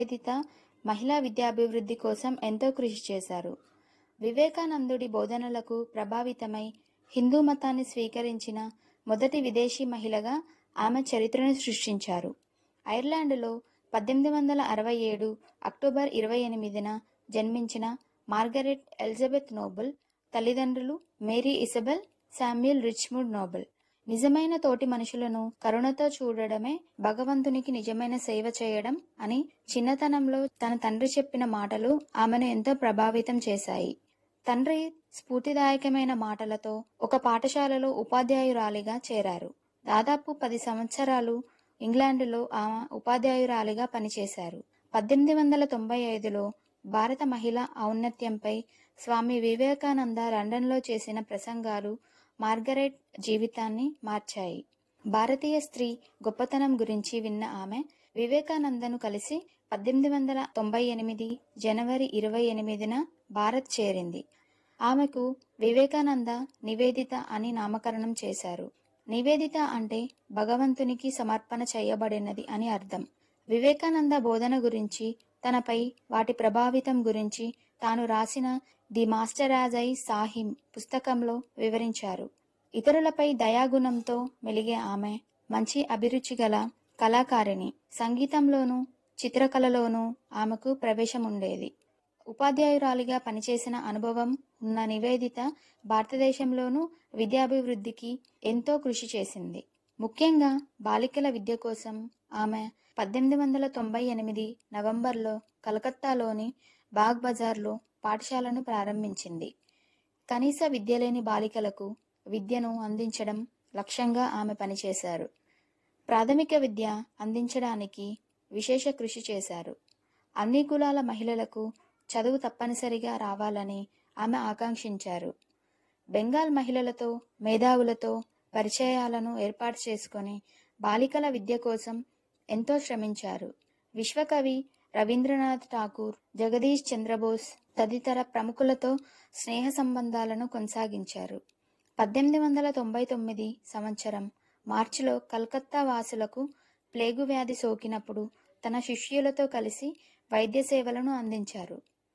నివేదిత మహిళా విద్యాభివృద్ధి కోసం ఎంతో కృషి చేశారు వివేకానందుడి బోధనలకు ప్రభావితమై హిందూ మతాన్ని స్వీకరించిన మొదటి విదేశీ మహిళగా ఆమె చరిత్రను సృష్టించారు ఐర్లాండ్లో పద్దెనిమిది వందల అరవై ఏడు అక్టోబర్ ఇరవై ఎనిమిదిన జన్మించిన మార్గరెట్ ఎలిజబెత్ నోబెల్ తల్లిదండ్రులు Mary Isabel Samuel Richmond Noble నిజమైన తోటి మనుషులను కరుణతో చూడడమే భగవంతునికి నిజమైన సేవ చేయడం అని చిన్నతనంలో తన తండ్రి చెప్పిన మాటలు ఆమెను ఎంతో ప్రభావితం చేశాయి తండ్రి స్ఫూర్తిదాయకమైన మాటలతో ఒక పాఠశాలలో ఉపాధ్యాయురాలిగా చేరారు దాదాపు పది సంవత్సరాలు ఇంగ్లాండులో ఆమె ఉపాధ్యాయురాలిగా పనిచేశారు పద్దెనిమిది వందల తొంభై ఐదులో భారత మహిళ ఔన్నత్యంపై స్వామి వివేకానంద లండన్లో చేసిన ప్రసంగాలు మార్గరెట్ జీవితాన్ని మార్చాయి భారతీయ స్త్రీ గొప్పతనం గురించి విన్న ఆమె వివేకానందను కలిసి పద్దెనిమిది వందల తొంభై ఎనిమిది జనవరి ఇరవై ఎనిమిదిన భారత్ చేరింది ఆమెకు వివేకానంద నివేదిత అని నామకరణం చేశారు నివేదిత అంటే భగవంతునికి సమర్పణ చేయబడినది అని అర్థం వివేకానంద బోధన గురించి తనపై వాటి ప్రభావితం గురించి తాను రాసిన ది మాస్టరాజై సాహిం పుస్తకంలో వివరించారు ఇతరులపై దయాగుణంతో మెలిగే ఆమె మంచి అభిరుచి గల కళాకారిణి సంగీతంలోనూ చిత్రకళలోనూ ఆమెకు ప్రవేశం ఉండేది ఉపాధ్యాయురాలిగా పనిచేసిన అనుభవం ఉన్న నివేదిత భారతదేశంలోనూ విద్యాభివృద్ధికి ఎంతో కృషి చేసింది ముఖ్యంగా బాలికల విద్య కోసం ఆమె పద్దెనిమిది వందల తొంభై ఎనిమిది నవంబర్లో కలకత్తాలోని బాగ్ బజార్లో పాఠశాలను ప్రారంభించింది కనీస విద్య లేని బాలికలకు విద్యను అందించడం లక్ష్యంగా ఆమె పనిచేశారు ప్రాథమిక విద్య అందించడానికి విశేష కృషి చేశారు అన్ని కులాల మహిళలకు చదువు తప్పనిసరిగా రావాలని ఆమె ఆకాంక్షించారు బెంగాల్ మహిళలతో మేధావులతో పరిచయాలను ఏర్పాటు చేసుకొని బాలికల విద్య కోసం ఎంతో శ్రమించారు విశ్వకవి రవీంద్రనాథ్ ఠాకూర్ జగదీష్ చంద్రబోస్ తదితర ప్రముఖులతో స్నేహ సంబంధాలను కొనసాగించారు పద్దెనిమిది వందల తొంభై తొమ్మిది సంవత్సరం మార్చిలో కలకత్తా వాసులకు ప్లేగు వ్యాధి సోకినప్పుడు తన శిష్యులతో కలిసి వైద్య సేవలను అందించారు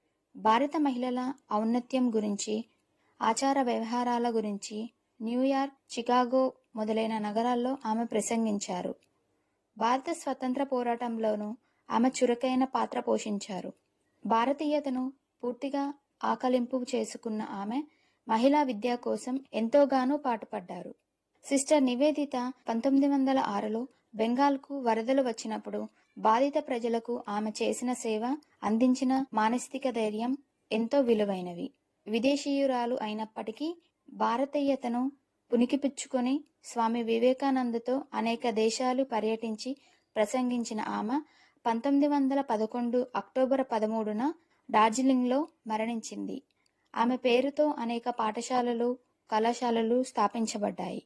భారత మహిళల ఔన్నత్యం గురించి ఆచార వ్యవహారాల గురించి న్యూయార్క్ చికాగో మొదలైన నగరాల్లో ఆమె ప్రసంగించారు భారత స్వతంత్ర పోరాటంలోనూ ఆమె చురుకైన పాత్ర పోషించారు భారతీయతను పూర్తిగా ఆకలింపు చేసుకున్న ఆమె మహిళా విద్య కోసం ఎంతోగానో పాటుపడ్డారు సిస్టర్ నివేదిత పంతొమ్మిది వందల ఆరులో బెంగాల్కు వరదలు వచ్చినప్పుడు బాధిత ప్రజలకు ఆమె చేసిన సేవ అందించిన మానసిక ధైర్యం ఎంతో విలువైనవి విదేశీయురాలు అయినప్పటికీ భారతీయతను పునికిపుచ్చుకొని స్వామి వివేకానందతో అనేక దేశాలు పర్యటించి ప్రసంగించిన ఆమె పంతొమ్మిది వందల పదకొండు అక్టోబర్ పదమూడున డార్జిలింగ్లో మరణించింది ఆమె పేరుతో అనేక పాఠశాలలు కళాశాలలు స్థాపించబడ్డాయి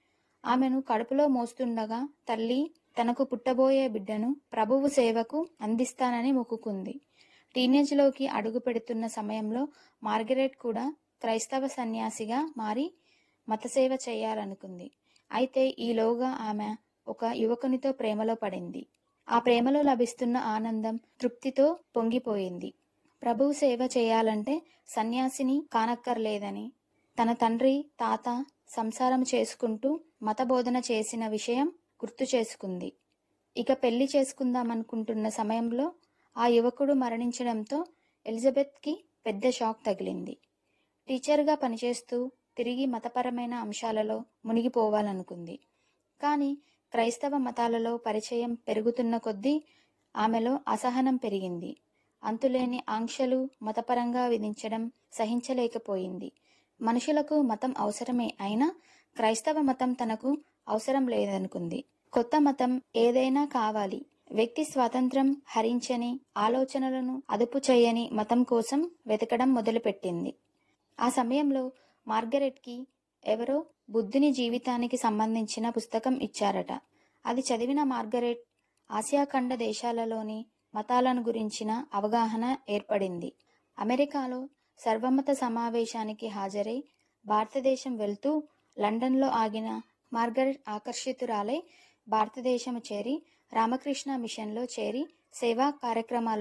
ఆమెను కడుపులో మోస్తుండగా తల్లి తనకు పుట్టబోయే బిడ్డను ప్రభువు సేవకు అందిస్తానని మొక్కుకుంది టీనేజ్లోకి అడుగు పెడుతున్న సమయంలో మార్గరెట్ కూడా క్రైస్తవ సన్యాసిగా మారి మతసేవ చేయాలనుకుంది అయితే ఈలోగా ఆమె ఒక యువకునితో ప్రేమలో పడింది ఆ ప్రేమలో లభిస్తున్న ఆనందం తృప్తితో పొంగిపోయింది ప్రభువు సేవ చేయాలంటే సన్యాసిని కానక్కర్లేదని తన తండ్రి తాత సంసారం చేసుకుంటూ మతబోధన చేసిన విషయం గుర్తు చేసుకుంది ఇక పెళ్లి చేసుకుందామనుకుంటున్న సమయంలో ఆ యువకుడు మరణించడంతో ఎలిజబెత్కి పెద్ద షాక్ తగిలింది టీచర్గా పనిచేస్తూ తిరిగి మతపరమైన అంశాలలో మునిగిపోవాలనుకుంది కానీ క్రైస్తవ మతాలలో పరిచయం పెరుగుతున్న కొద్దీ ఆమెలో అసహనం పెరిగింది అంతులేని ఆంక్షలు మతపరంగా విధించడం సహించలేకపోయింది మనుషులకు మతం అవసరమే అయినా క్రైస్తవ మతం తనకు అవసరం లేదనుకుంది కొత్త మతం ఏదైనా కావాలి వ్యక్తి స్వాతంత్రం హరించని ఆలోచనలను అదుపు చేయని మతం కోసం వెతకడం మొదలుపెట్టింది ఆ సమయంలో మార్గరెట్కి ఎవరో బుద్ధుని జీవితానికి సంబంధించిన పుస్తకం ఇచ్చారట అది చదివిన మార్గరెట్ ఆసియా ఖండ దేశాలలోని మతాలను గురించిన అవగాహన ఏర్పడింది అమెరికాలో సర్వమత సమావేశానికి హాజరై భారతదేశం వెళ్తూ లండన్లో ఆగిన మార్గరెట్ ఆకర్షితురాలై భారతదేశం చేరి రామకృష్ణ మిషన్లో చేరి సేవా కార్యక్రమాలలో